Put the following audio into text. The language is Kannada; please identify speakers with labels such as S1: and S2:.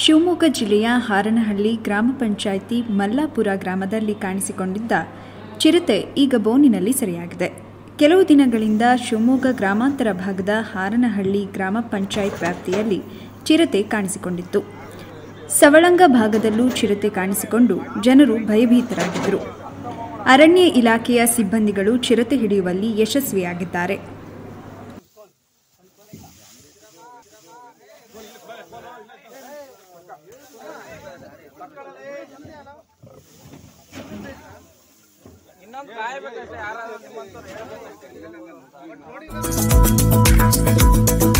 S1: ಶಿವಮೊಗ್ಗ ಜಿಲ್ಲೆಯ ಹಾರನಹಳ್ಳಿ ಗ್ರಾಮ ಪಂಚಾಯಿತಿ ಮಲ್ಲಾಪುರ ಗ್ರಾಮದಲ್ಲಿ ಕಾಣಿಸಿಕೊಂಡಿದ್ದ ಚಿರತೆ ಈಗ ಬೋನಿನಲ್ಲಿ ಸೆರೆಯಾಗಿದೆ ಕೆಲವು ದಿನಗಳಿಂದ ಶಿವಮೊಗ್ಗ ಗ್ರಾಮಾಂತರ ಭಾಗದ ಹಾರನಹಳ್ಳಿ ಗ್ರಾಮ ಪಂಚಾಯತ್ ವ್ಯಾಪ್ತಿಯಲ್ಲಿ ಚಿರತೆ ಕಾಣಿಸಿಕೊಂಡಿತ್ತು ಸವಳಂಗ ಭಾಗದಲ್ಲೂ ಚಿರತೆ ಕಾಣಿಸಿಕೊಂಡು ಜನರು ಭಯಭೀತರಾಗಿದ್ದರು ಅರಣ್ಯ ಇಲಾಖೆಯ ಸಿಬ್ಬಂದಿಗಳು ಚಿರತೆ ಹಿಡಿಯುವಲ್ಲಿ ಯಶಸ್ವಿಯಾಗಿದ್ದಾರೆ
S2: ಇನ್ನೊಂದು ಕಾಯ್ಬೇಕಷ್ಟೇ ಯಾರಾದ್ರೂ ನಿಮ್ಮಂತವ್ರು ಹೇಳ್ಬೇಕು